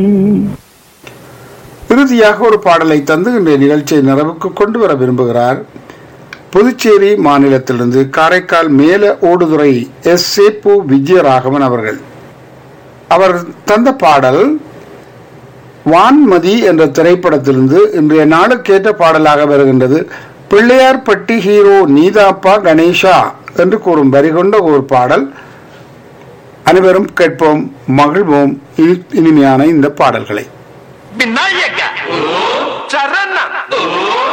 இறுதியாக ஒரு பாடலை தந்து இன்றைய நிகழ்ச்சியை நிறைவுக்கு கொண்டு வர விரும்புகிறார் புதுச்சேரி மாநிலத்திலிருந்து காரைக்கால் மேல ஓடுதுறை எஸ் சேப்பு விஜயராகவன் அவர்கள் அவர் தந்த பாடல் வான்மதி என்ற திரைப்படத்திலிருந்து இன்றைய நாளுக்கேற்ற பாடலாக வருகின்றது பிள்ளையார்பட்டி ஹீரோ நீதாப்பா கணேஷா என்று கூறும் வரி கொண்ட ஒரு பாடல் அனைவரும் கேட்போம் மகிழ்வோம் இனி- இனிமையான இந்த பாடல்களை விநாயக சரண